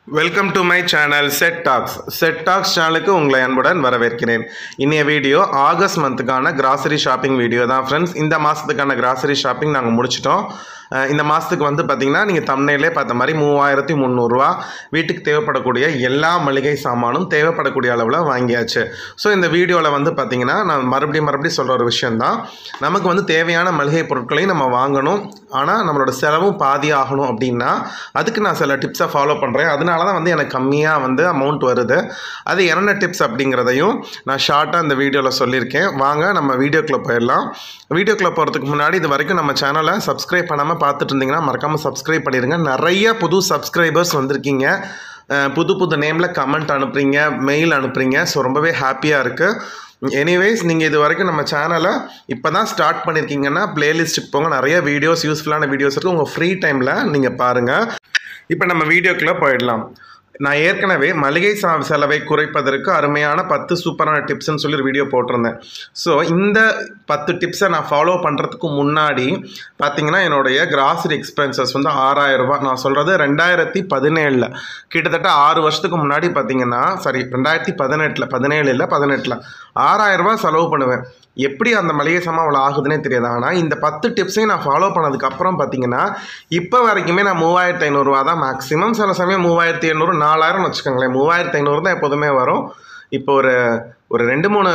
welcome to my channel Set Talks Set Talks சேனலுக்கு உங்களை அன்புடன் வரவேற்கிறேன் இன்றைய வீடியோ ஆகஸ்ட் மந்த்துக்கான கிராசரி ஷாப்பிங் வீடியோ தான் ஃப்ரெண்ட்ஸ் இந்த மாதத்துக்கான கிராசரி ஷாப்பிங் நாங்கள் முடிச்சிட்டோம் அஹ் இந்த மாதத்துக்கு வந்து பார்த்திங்கன்னா நீங்கள் தமிழ்நிலே பார்த்த மாதிரி மூவாயிரத்தி முந்நூறுரூவா வீட்டுக்கு தேவைப்படக்கூடிய எல்லா மளிகை சாமானும் தேவைப்படக்கூடிய அளவில் வாங்கியாச்சு ஸோ இந்த வீடியோவில் வந்து பார்த்திங்கன்னா நான் மறுபடியும் மறுபடியும் சொல்கிற ஒரு விஷயந்தான் நமக்கு வந்து தேவையான மளிகை பொருட்களையும் நம்ம வாங்கணும் ஆனால் நம்மளோட செலவும் பாதி ஆகணும் அப்படின்னா அதுக்கு நான் சில டிப்ஸை ஃபாலோ பண்ணுறேன் அதனால தான் வந்து எனக்கு கம்மியாக வந்து அமௌண்ட் வருது அது என்னென்ன டிப்ஸ் அப்படிங்கிறதையும் நான் ஷார்ட்டாக இந்த வீடியோவில் சொல்லியிருக்கேன் வாங்க நம்ம வீடியோக்குள்ளே போயிடலாம் வீடியோக்குள்ளே போகிறதுக்கு முன்னாடி இது வரைக்கும் நம்ம சேனலை சப்ஸ்கிரைப் பண்ணாமல் பார்த்துட்டு இருந்தீங்கன்னா மறக்காமல் சப்ஸ்கிரைப் பண்ணிடுங்க நிறைய புது சப்ஸ்கிரைபர்ஸ் வந்திருக்கீங்க அஹ் புது புது நேமில் கமெண்ட் அனுப்புறீங்க மெயில் அனுப்புறீங்க ஸோ ரொம்பவே ஹாப்பியாக இருக்குது எனிவேஸ் நீங்கள் இது வரைக்கும் நம்ம சேனலை இப்போ தான் ஸ்டார்ட் பண்ணியிருக்கீங்கன்னா பிளேலிஸ்ட்டுக்கு போங்க நிறைய வீடியோஸ் யூஸ்ஃபுல்லான வீடியோஸ் இருக்குது உங்கள் ஃப்ரீ டைமில் நீங்கள் பாருங்கள் இப்போ நம்ம வீடியோக்குள்ளே போயிடலாம் நான் ஏற்கனவே மளிகை சா செலவை குறைப்பதற்கு அருமையான பத்து சூப்பரான டிப்ஸ்னு சொல்லி ஒரு வீடியோ போட்டிருந்தேன் ஸோ இந்த பத்து டிப்ஸை நான் ஃபாலோ பண்ணுறதுக்கு முன்னாடி பார்த்தீங்கன்னா என்னுடைய கிராசரி எக்ஸ்பென்சஸ் வந்து ஆறாயிரம் ரூபாய் நான் சொல்கிறது ரெண்டாயிரத்தி பதினேழில் கிட்டத்தட்ட ஆறு வருஷத்துக்கு முன்னாடி பார்த்தீங்கன்னா சாரி ரெண்டாயிரத்தி பதினெட்டில் பதினேழு இல்லை பதினெட்டில் ஆறாயிரம் ரூபாய் செலவு பண்ணுவேன் எப்படி அந்த மளிகை சாமான் அவ்வளோ ஆகுதுன்னே தெரியாது ஆனால் இந்த பத்து டிப்ஸையும் நான் ஃபாலோ பண்ணதுக்கப்புறம் பார்த்தீங்கன்னா இப்போ வரைக்குமே நான் மூவாயிரத்து ஐநூறுரூவா தான் மேக்ஸிமம் சில சமயம் மூவாயிரத்தி எண்ணூறு நாலாயிரம்னு வச்சுக்கோங்களேன் மூவாயிரத்து ஐநூறு தான் எப்போதுமே வரும் இப்போ ஒரு ஒரு ரெண்டு மூணு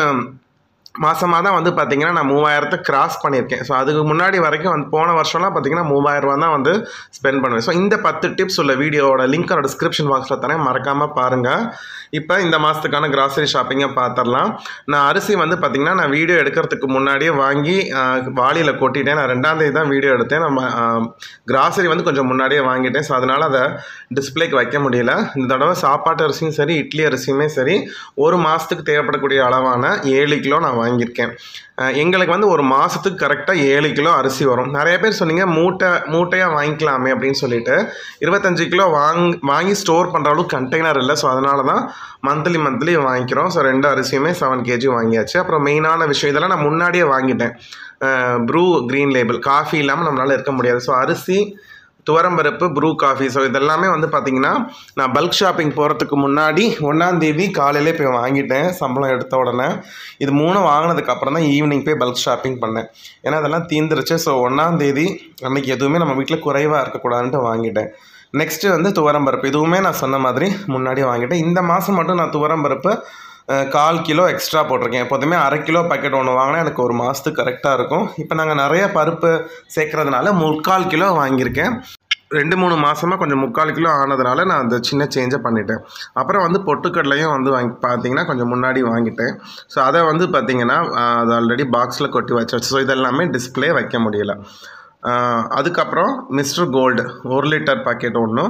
மாதமாக தான் வந்து பார்த்தீங்கன்னா நான் மூவாயிரத்தை கிராஸ் பண்ணியிருக்கேன் ஸோ அதுக்கு முன்னாடி வரைக்கும் வந்து போன வருஷம்லாம் பார்த்தீங்கன்னா மூவாயிரம் ரூபா தான் வந்து ஸ்பெண்ட் பண்ணுவேன் ஸோ இந்த பத்து டிப்ஸ் உள்ள வீடியோவோட லிங்க் டிஸ்கிரிப்ஷன் பாக்ஸில் தரேன் மறக்காமல் பாருங்கள் இப்போ இந்த மாதத்துக்கான கிராசரி ஷாப்பிங்கை பார்த்துடலாம் நான் அரிசி வந்து பார்த்திங்கன்னா நான் வீடியோ எடுக்கிறதுக்கு முன்னாடியே வாங்கி வாளியில் கொட்டிட்டேன் நான் ரெண்டாம் தேதி தான் வீடியோ எடுத்தேன் நம்ம கிராசரி வந்து கொஞ்சம் முன்னாடியே வாங்கிட்டேன் ஸோ அதனால் அதை டிஸ்பிளேக்கு வைக்க முடியல இந்த தடவை சாப்பாட்டு அரிசியும் சரி இட்லி அரிசியுமே சரி ஒரு மாதத்துக்கு தேவைப்படக்கூடிய அளவான ஏழு கிலோ நான் வாங்கியிருக்கேன் அஹ் எங்களுக்கு வந்து ஒரு மாதத்துக்கு கரெக்டாக ஏழு கிலோ அரிசி வரும் நிறைய பேர் சொன்னீங்க மூட்டை மூட்டையாக வாங்கிக்கலாமே அப்படின்னு சொல்லிட்டு இருபத்தஞ்சு கிலோ வாங் வாங்கி ஸ்டோர் பண்ணுற அளவுக்கு கண்டெய்னர் இல்லை ஸோ அதனால தான் மந்த்லி மந்த்லி வாங்கிக்கிறோம் ஸோ ரெண்டு அரிசியுமே செவன் கேஜி வாங்கியாச்சு அப்புறம் மெயினான விஷயம் இதெல்லாம் நான் முன்னாடியே வாங்கிட்டேன் ப்ரூ க்ரீன் லேபிள் காஃபி இல்லாமல் நம்மளால் இருக்க முடியாது ஸோ அரிசி துவரம்பருப்பு ப்ரூ காஃபி ஸோ இதெல்லாமே வந்து பார்த்திங்கன்னா நான் பல்க் ஷாப்பிங் போகிறதுக்கு முன்னாடி ஒன்றாந்தேதி காலையிலே போய் வாங்கிட்டேன் சம்பளம் எடுத்த உடனே இது மூணு வாங்கினதுக்கப்புறம் தான் ஈவினிங் போய் பல்க் ஷாப்பிங் பண்ணேன் ஏன்னா அதெல்லாம் தீந்துருச்சு ஸோ ஒன்றாந்தேதி அன்றைக்கி எதுவுமே நம்ம வீட்டில் குறைவாக இருக்கக்கூடாதுன்ட்டு வாங்கிட்டேன் நெக்ஸ்ட்டு வந்து துவரம்பருப்பு இதுவுமே நான் சொன்ன மாதிரி முன்னாடி வாங்கிட்டேன் இந்த மாதம் மட்டும் நான் துவரம்பருப்பு அஹ், கால் கிலோ எக்ஸ்ட்ரா போட்டிருக்கேன் எப்போதுமே அரை கிலோ பாக்கெட் ஒன்று வாங்கினா எனக்கு ஒரு மாதத்துக்கு கரெக்டாக இருக்கும் இப்போ நாங்கள் நிறைய பருப்பு சேர்க்கறதுனால முக்கால் கிலோ வாங்கியிருக்கேன் ரெண்டு மூணு மாதமாக கொஞ்சம் முக்கால் கிலோ ஆனதுனால நான் அந்த சின்ன சேஞ்சை பண்ணிட்டேன் அப்புறம் வந்து பொட்டுக்கடலையும் வந்து வாங்கி பார்த்தீங்கன்னா கொஞ்சம் முன்னாடி வாங்கிட்டேன் ஸோ அதை வந்து பார்த்தீங்கன்னா அஹ், அது ஆல்ரெடி பாக்ஸில் கொட்டி வச்சாச்சு ஸோ இதெல்லாமே டிஸ்ப்ளே வைக்க முடியல அஹ், அதுக்கப்புறம் மிஸ்டர் கோல்டு ஒரு லிட்டர் பாக்கெட் ஒன்றும்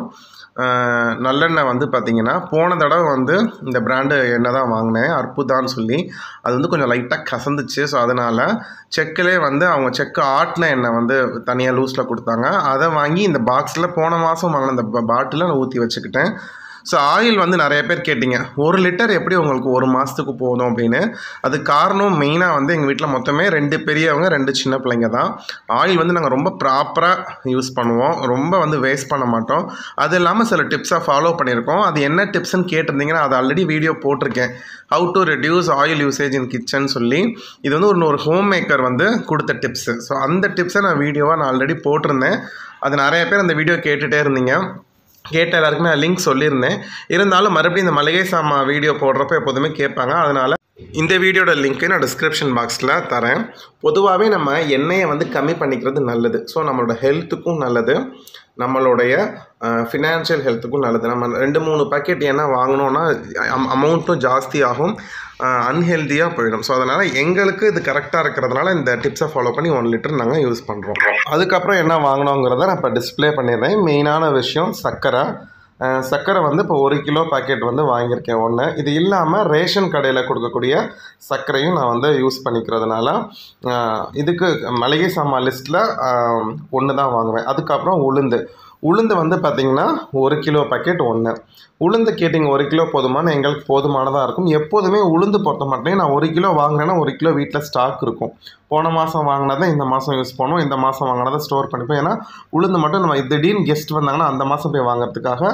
நல்லெண்ணெய் வந்து பார்த்தீங்கன்னா போன தடவை வந்து இந்த பிராண்டு எண்ணெய் தான் வாங்கினேன் அற்புதான்னு சொல்லி அது வந்து கொஞ்சம் லைட்டாக கசந்துச்சு ஸோ அதனால் செக்கிலே வந்து அவங்க செக்கு ஆட்டின எண்ணெய் வந்து தனியாக லூஸில் கொடுத்தாங்க அதை வாங்கி இந்த பாக்ஸில் போன மாதம் வாங்கின இந்த பாட்டிலில் நான் ஊற்றி வச்சுக்கிட்டேன் ஸோ ஆயில் வந்து நிறைய பேர் கேட்டிங்க ஒரு லிட்டர் எப்படி உங்களுக்கு ஒரு மாதத்துக்கு போதும் அப்படின்னு அது காரணம் மெயினாக வந்து எங்கள் வீட்டில் மொத்தமே ரெண்டு பெரியவங்க ரெண்டு சின்ன பிள்ளைங்க தான் ஆயில் வந்து நாங்கள் ரொம்ப ப்ராப்பராக யூஸ் பண்ணுவோம் ரொம்ப வந்து வேஸ்ட் பண்ண மாட்டோம் அது இல்லாமல் சில டிப்ஸை ஃபாலோ பண்ணியிருக்கோம் அது என்ன டிப்ஸ்ன்னு கேட்டிருந்தீங்கன்னா அது ஆல்ரெடி வீடியோ போட்டிருக்கேன் how to reduce oil usage in kitchen சொல்லி இது வந்து ஒரு ஒரு ஹோம் மேக்கர் வந்து கொடுத்த டிப்ஸு ஸோ அந்த டிப்ஸை நான் வீடியோவாக நான் ஆல்ரெடி போட்டிருந்தேன் அது நிறைய பேர் அந்த வீடியோ கேட்டுகிட்டே இருந்தீங்க கேட்ட எல்லாருக்குமே நான் லிங்க் சொல்லியிருந்தேன் இருந்தாலும் மறுபடியும் இந்த மளிகை சாமா வீடியோ போடுறப்ப எப்போதுமே கேட்பாங்க அதனால் இந்த வீடியோட லிங்க்கை நான் டிஸ்கிரிப்ஷன் பாக்ஸில் தரேன் பொதுவாகவே நம்ம எண்ணெயை வந்து கம்மி பண்ணிக்கிறது நல்லது ஸோ நம்மளோட ஹெல்த்துக்கும் நல்லது நம்மளுடைய ஃபினான்ஷியல் ஹெல்த்துக்கும் நல்லது நம்ம ரெண்டு மூணு பாக்கெட் எண்ணெய் வாங்கினோன்னா அமௌண்ட்டும் ஜாஸ்தி ஆகும் அன்ஹெல்த்தியாக போயிடும் ஸோ அதனால் எங்களுக்கு இது கரெக்டாக இருக்கிறதுனால இந்த டிப்ஸை ஃபாலோ பண்ணி ஒன் லிட்டர் நாங்கள் யூஸ் பண்ணுறோம் அதுக்கப்புறம் என்ன வாங்கினோங்கிறத நான் இப்போ டிஸ்ப்ளே பண்ணிடுறேன் மெயினான விஷயம் சர்க்கரை அஹ், சர்க்கரை வந்து இப்போ ஒரு கிலோ பாக்கெட் வந்து வாங்கியிருக்கேன் ஒன்று இது இல்லாமல் ரேஷன் கடையில் கொடுக்கக்கூடிய சர்க்கரையும் நான் வந்து யூஸ் பண்ணிக்கிறதுனால அஹ், இதுக்கு மளிகை சாமான் லிஸ்ட்டில் ஒன்று தான் வாங்குவேன் அதுக்கப்புறம் உளுந்து உளுந்து வந்து பார்த்திங்கன்னா ஒரு கிலோ பாக்கெட் ஒன்று உளுந்து கேட்டிங்க ஒரு கிலோ போதுமான எங்களுக்கு போதுமானதாக இருக்கும் எப்போதுமே உளுந்து பொறுத்த மாட்டேன் நான் ஒரு கிலோ வாங்கினேன்னா ஒரு கிலோ வீட்டில் ஸ்டாக் இருக்கும் போன மாதம் வாங்கினதை இந்த மாதம் யூஸ் பண்ணுவோம் இந்த மாதம் வாங்கினதை ஸ்டோர் பண்ணிப்போம் ஏன்னா உளுந்து மட்டும் நம்ம திடீர்னு கெஸ்ட் வந்தாங்கன்னா அந்த மாதம் போய் வாங்குறதுக்காக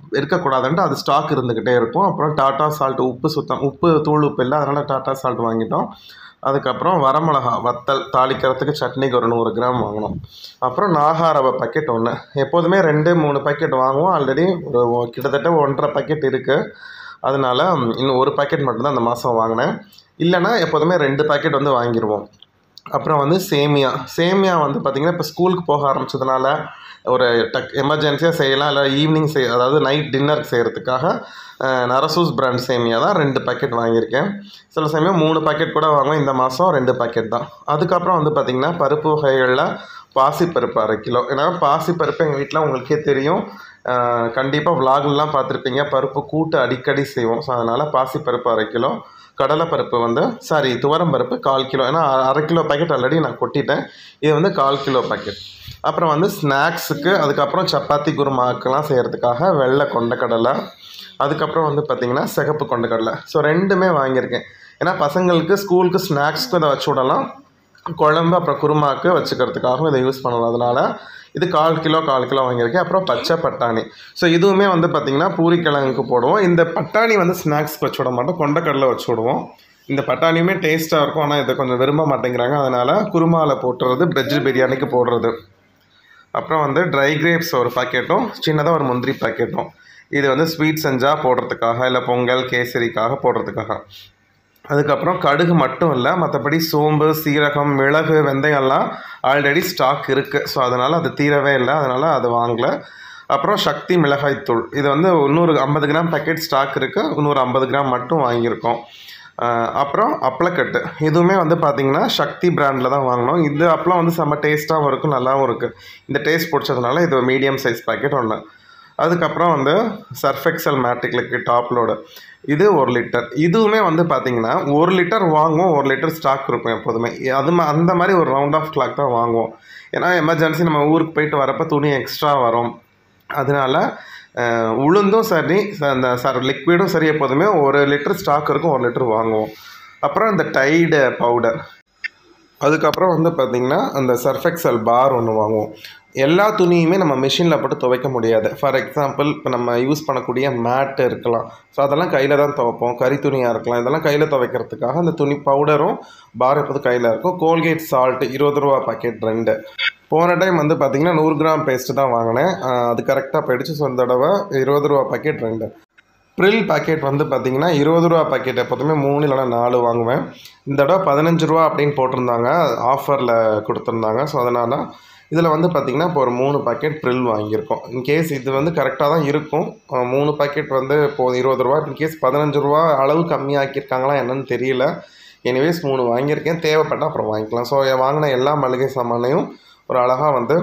இருக்கக்கூடாதுன்ட்டு அது ஸ்டாக் இருந்துக்கிட்டே இருக்கும் அப்புறம் டாட்டா சால்ட் உப்பு சுத்தம் உப்பு தூள் உப்பு இல்லை அதனால் டாட்டா சால்ட் வாங்கிட்டோம் அதுக்கப்புறம் வரமிளகா வத்தல் தாளிக்கிறதுக்கு சட்னிக்கு ஒரு நூறு கிராம் வாங்கினோம் அப்புறம் நாகாரவை பாக்கெட் ஒன்று எப்போதுமே ரெண்டு மூணு பாக்கெட் வாங்குவோம் ஆல்ரெடி ஒரு ஒ- கிட்டத்தட்ட ஒன்றரை பாக்கெட் இருக்குது அதனால ம், இன்னும் ஒரு பாக்கெட் மட்டும்தான் அந்த மாதம் வாங்கினேன் இல்லைன்னா எப்போதுமே ரெண்டு பாக்கெட் வந்து வாங்கிடுவோம் அப்புறம் வந்து சேமியா சேமியா வந்து பார்த்திங்கன்னா இப்போ ஸ்கூலுக்கு போக ஆரம்பிச்சதுனால ஒரு டக் எமர்ஜென்சியாக செய்யலாம் இல்லை ஈவினிங் செய் அதாவது நைட் டின்னருக்கு செய்கிறதுக்காக நரசூஸ் பிராண்ட் சேமியா தான் ரெண்டு பாக்கெட் வாங்கியிருக்கேன் சில சமயம் மூணு பாக்கெட் கூட வாங்குவேன் இந்த மாதம் ரெண்டு பாக்கெட் தான் அதுக்கப்புறம் வந்து பார்த்திங்கன்னா பருப்பு வகைகளில் பாசிப்பருப்பு அரை கிலோ ஏன்னா பாசிப்பருப்பு எங்கள் வீட்டில் உங்களுக்கே தெரியும் கண்டிப்பாக விலாக்லாம் பார்த்துருப்பீங்க பருப்பு கூட்டு அடிக்கடி செய்வோம் ஸோ அதனால் பாசிப்பருப்பு அரை கிலோ கடலைப்பருப்பு வந்து சாரி துவரம் பருப்பு கால் கிலோ ஏன்னா அ- அரை கிலோ பாக்கெட் ஆல்ரெடி நான் கொட்டிட்டேன் இது வந்து கால் கிலோ பாக்கெட் அப்புறம் வந்து ஸ்நாக்ஸுக்கு அதுக்கப்புறம் சப்பாத்தி குருமாக்கெல்லாம் செய்கிறதுக்காக வெள்ளை கொண்டக்கடலை அதுக்கப்புறம் வந்து பார்த்திங்கன்னா சிகப்பு கொண்டக்கடலை ஸோ ரெண்டுமே வாங்கியிருக்கேன் ஏன்னா பசங்களுக்கு ஸ்கூலுக்கு ஸ்நாக்ஸ்க்கு இதை வச்சு விடலாம் குழம்பு அப்புறம் குருமாக்கு வச்சுக்கிறதுக்காகவும் இதை யூஸ் பண்ணலாம் அதனால் இது கால் கிலோ கால் கிலோ வாங்கியிருக்கேன் அப்புறம் பச்சை பட்டாணி ஸோ இதுவுமே வந்து பார்த்திங்கன்னா பூரிக்கிழங்குக்கு போடுவோம் இந்த பட்டாணி வந்து ஸ்நாக்ஸ்க்கு வச்சு விட மாட்டோம் கொண்டக்கடலை வச்சு விடுவோம் இந்த பட்டாணியுமே டேஸ்ட்டாக இருக்கும் ஆனால் இதை கொஞ்சம் விரும்ப மாட்டேங்கிறாங்க அதனால் குருமாவில் போட்டுறது வெஜ் பிரியாணிக்கு போடுறது அப்புறம் வந்து ட்ரை கிரேப்ஸ் ஒரு பாக்கெட்டும் சின்னதாக ஒரு முந்திரி பாக்கெட்டும் இது வந்து ஸ்வீட் செஞ்சால் போடுறதுக்காக இல்லை பொங்கல் கேசரிக்காக போடுறதுக்காக அதுக்கப்புறம் கடுகு மட்டும் இல்லை மற்றபடி சோம்பு சீரகம் மிளகு வெந்தயம்லாம் ஆல்ரெடி ஸ்டாக் இருக்குது ஸோ அதனால் அது தீரவே இல்லை அதனால் அது வாங்கல அப்புறம் சக்தி மிளகாய்த்தூள் இது வந்து இன்னொரு ஐம்பது கிராம் பேக்கெட் ஸ்டாக் இருக்குது இன்னொரு ஐம்பது கிராம் மட்டும் வாங்கியிருக்கோம் ஆஹ் அப்புறம் அப்பளக்கட்டு இதுவுமே வந்து பார்த்திங்கன்னா சக்தி பிராண்டில் தான் வாங்கினோம் இந்த அப்பளம் வந்து செம்ம டேஸ்ட்டாகவும் இருக்கும் நல்லாவும் இருக்குது இந்த டேஸ்ட் பிடிச்சதுனால இது மீடியம் சைஸ் பாக்கெட் ஒன்று அதுக்கப்புறம் வந்து சர்ஃபெக்சல் மேட்டிக்லுக்கு டாப் லோடு இது ஒரு லிட்டர் இதுவுமே வந்து பார்த்தீங்கன்னா ஒரு லிட்டர் வாங்குவோம் ஒரு லிட்டர் ஸ்டாக் இருக்கும் எப்போதுமே அது மா- அந்த மாதிரி ஒரு ரவுண்ட் ஆஃப் கிளாக் தான் வாங்குவோம் ஏன்னா எமர்ஜென்சி நம்ம ஊருக்கு போயிட்டு வரப்போ துணி எக்ஸ்ட்ரா வரும் அதனால அஹ், உளுந்தும் சரி ச- அந்த சார் லிக்விடும் சரி எப்போதுமே ஒரு லிட்டர் ஸ்டாக் இருக்கும் ஒரு லிட்டர் வாங்குவோம் அப்புறம் இந்த டைடு பவுடர் அதுக்கப்புறம் வந்து பார்த்திங்கன்னா அந்த சர்ஃபெக்சல் பார் ஒன்று வாங்குவோம் எல்லா துணியுமே நம்ம மிஷினில் போட்டு துவைக்க முடியாது ஃபார் எக்ஸாம்பிள் இப்போ நம்ம யூஸ் பண்ணக்கூடிய மேட் இருக்கலாம் ஸோ அதெல்லாம் கையில் தான் துவைப்போம் கறி துணியாக இருக்கலாம் இதெல்லாம் கையில் துவைக்கிறதுக்காக அந்த துணி பவுடரும் பார் எப்போதும் கையில் இருக்கும் கோல்கேட் சால்ட் இருபது ரூபா பாக்கெட் ரெண்டு போன டைம் வந்து பார்த்திங்கன்னா நூறு கிராம் பேஸ்ட்டு தான் வாங்கினேன் ஆஹ் அது கரெக்டாக போயிடுச்சு ஸோ இந்த தடவை இருபது ரூபா பாக்கெட் ரெண்டு ப்ரில் பாக்கெட் வந்து பார்த்தீங்கன்னா இருபது ரூபா பாக்கெட் எப்போதுமே மூணு இல்லைனா நாலு வாங்குவேன் இந்த தடவை பதினஞ்சு ரூபா அப்படின்னு போட்டிருந்தாங்க ஆஃபரில் கொடுத்துருந்தாங்க ஸோ அதனால் இதில் வந்து பார்த்திங்கன்னா இப்போ ஒரு மூணு பாக்கெட் ப்ரில் வாங்கியிருக்கோம் இன்கேஸ் இது வந்து கரெக்டாக தான் இருக்கும் அஹ் மூணு பாக்கெட் வந்து இப்போ இருபது ரூபா இன்கேஸ் பதினஞ்சு ரூபா அளவு கம்மியாக்கியிருக்காங்களா என்னன்னு தெரியல எனிவேஸ் மூணு வாங்கியிருக்கேன் தேவைப்பட்டால் அப்புறம் வாங்கிக்கலாம் ஸோ வாங்கின எல்லா மளிகை சாமானையும் ஒரு அழகாக வந்து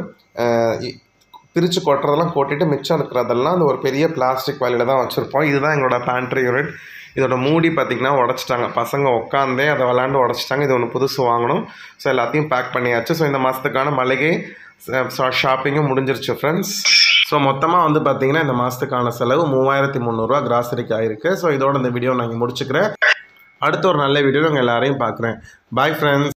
பிரித்து கொட்டுறதெல்லாம் கொட்டிட்டு மிச்சம் இருக்கிறதெல்லாம் அந்த ஒரு பெரிய பிளாஸ்டிக் வலையில் தான் வச்சுருப்போம் இதுதான் எங்களோட பேண்ட்ரி யூனிட் இதோட மூடி பார்த்திங்கன்னா உடச்சிட்டாங்க பசங்க உட்காந்தே அதை விளாண்டு உடச்சிட்டாங்க இது ஒன்று புதுசு வாங்கணும் ஸோ எல்லாத்தையும் பேக் பண்ணியாச்சு ஸோ இந்த மாதத்துக்கான மளிகை ஷாப்பிங்கும் முடிஞ்சிருச்சு ஃப்ரெண்ட்ஸ் ஸோ மொத்தமாக வந்து பார்த்தீங்கன்னா இந்த மாதத்துக்கான செலவு மூவாயிரத்தி முந்நூறுரூவா கிராசரிக்கு ஆயிருக்கு ஸோ இதோட இந்த வீடியோ நான் இங்கே முடிச்சுக்கிறேன் அடுத்த ஒரு நல்ல வீடியோ உங்கள் எல்லாரையும் பார்க்குறேன் பாய் ஃப்ரெண்ட்ஸ்